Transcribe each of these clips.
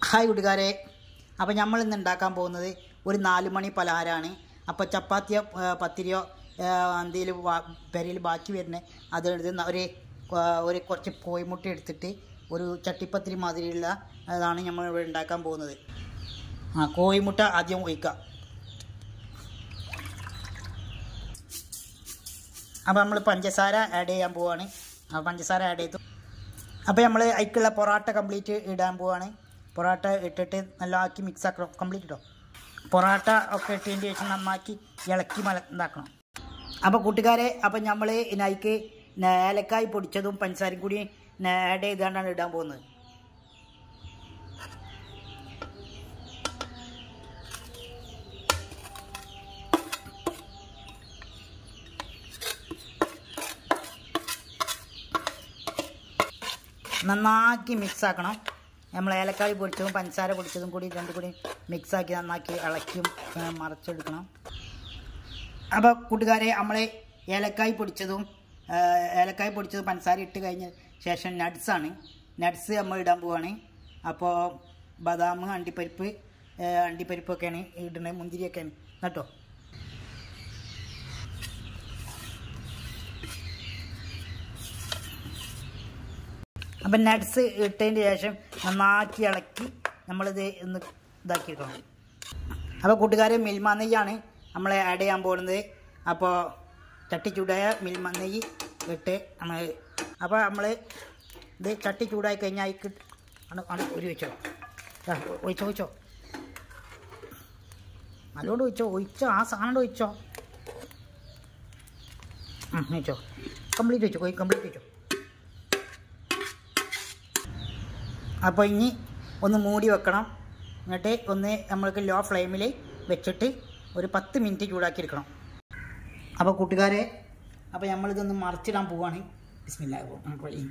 hi കൂട്ടുകാരെ അപ്പോൾ നമ്മൾ ഇന്ന് ഉണ്ടാക്കാൻ പോകുന്നത് ഒരു നാല് മണി പലഹാരമാണ് അപ്പോൾ ചപ്പാത്തിയോ ആ, പത്തിരിയോ എന്തെങ്കിലും പെരയിൽ ബാക്കി വരുന്ന അത് എടുത്ത് ന- ഒരു ആ, ഒരു കുറച്ച് കോഴിമുട്ട എടുത്തിട്ട് ഒരു ചട്ടിപ്പത്തിരി മാതിരിയുള്ള അതാണ് നമ്മൾ ഇവിടെ ഉണ്ടാക്കാൻ പോകുന്നത് ആ കോഴിമുട്ട ആദ്യം ഒഴിക്കുക അപ്പോൾ നമ്മൾ പഞ്ചസാര ആഡ് ചെയ്യാൻ പോവാണ് ആ പഞ്ചസാര ആഡ് ചെയ്തു അപ്പോൾ നമ്മൾ അതിക്കുള്ള പൊറോട്ട കംപ്ലീറ്റ് ഇടാൻ പോവാണ് പൊറോട്ട ഇട്ടിട്ട് നല്ല ആക്കി മിക്സ് ആക്കണം കംപ്ലീറ്റ് ഇട്ടോ പൊറോട്ട ഒക്കെ ഇട്ടതിന് ശേഷം നന്നാക്കി ഇളക്കി മല ഇതാക്കണം അപ്പോൾ കൂട്ടുകാരെ അപ്പം നമ്മൾ ഇതിനകത്ത് ഏലക്കായ് പൊടിച്ചതും പഞ്ചസാരയും കൂടി ആഡ് ചെയ്താണ്ടാണ് ഇടാൻ പോകുന്നത് നന്നാക്കി മിക്സ് ആക്കണം നമ്മൾ ഏലക്കായ് പൊടിച്ചതും പഞ്ചസാര പൊടിച്ചതും കൂടി രണ്ടും കൂടി മിക്സ് ആക്കി നന്നാക്കി ഇളക്കിയും ഏ, മറച്ചെടുക്കണം അപ്പോൾ കൂട്ടുകാരെ നമ്മൾ ഏലക്കായ് പൊടിച്ചതും ഏ, ഏലക്കായ് പൊടിച്ചതും പഞ്ചസാര ഇട്ട് കഴിഞ്ഞ ശേഷം നട്ട്സാണ് നട്ട്സ് നമ്മൾ ഇടാൻ പോവാണ് അപ്പോൾ ബദാം അണ്ടിപ്പരിപ്പ് ഏ, അണ്ടിപ്പരിപ്പൊക്കെയാണ് ഇടുന്നത് മുന്തിരിയൊക്കെയാണ് കേട്ടോ അപ്പം നട്ട്സ് ഇട്ടതിന് ശേഷം നന്നാക്കി ഇളക്കി നമ്മളിത് ഒന്ന് ഇതാക്കിയെടുക്കണം അപ്പോൾ കൂട്ടുകാരെ മിൽമ നെയ്യാണ് നമ്മൾ ആഡ് ചെയ്യാൻ പോകുന്നത് അപ്പോൾ ചട്ടി ചൂടായ മിൽമ നെയ്യ് ഇട്ട് നമ്മൾ അപ്പോൾ നമ്മൾ ഇത് ചട്ടി ചൂടായി കഴിഞ്ഞാൽ അതിക്ക് ആണ് ആണ് ഒരു വെച്ചോ ദാ, ഒഴിച്ചോ ഒഴിച്ചോ നല്ലോണം ഒഴിച്ചോ ഒഴിച്ചോ ആ സാധനം ഒഴിച്ചോ ഉം, ഒഴിച്ചോ കംപ്ലീറ്റ് വെച്ചോ കംപ്ലീറ്റ് വെച്ചോ അപ്പോൾ ഇനി ഒന്ന് മൂടി വെക്കണം എന്നിട്ട് ഒന്ന് നമ്മൾക്ക് ലോ ഫ്ലെയിമിൽ വെച്ചിട്ട് ഒരു പത്ത് മിനിറ്റ് ചൂടാക്കി എടുക്കണം അപ്പോൾ കൂട്ടുകാരെ അപ്പോൾ നമ്മളിതൊന്ന് മറിച്ചിടാൻ പോവാണ് ബിസ്മില്ലാ നമുക്ക് വഴി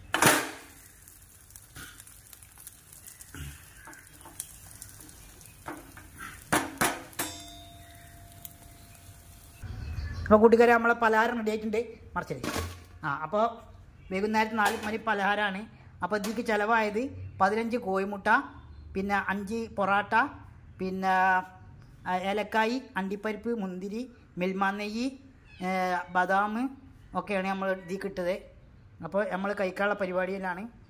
അപ്പോൾ കൂട്ടുകാരെ നമ്മളെ പലഹാരം റെഡി ആയിട്ടുണ്ട് മറിച്ചത് ആ അപ്പോൾ വൈകുന്നേരത്ത് നാല് മണി പലഹാരമാണ് അപ്പോൾ ഇതിക്ക് ചിലവായത് പതിനഞ്ച് കോഴിമുട്ട പിന്നെ അഞ്ച് പൊറാട്ട പിന്നെ ആ, ഏലക്കായി അണ്ടിപ്പരിപ്പ് മുന്തിരി മിൽമ നെയ്യ് ഏ, ബദാം ഒക്കെയാണ് നമ്മൾ ഇതിൽ കിട്ടത് അപ്പോൾ നമ്മൾ കഴിക്കാനുള്ള പരിപാടിയിലാണ്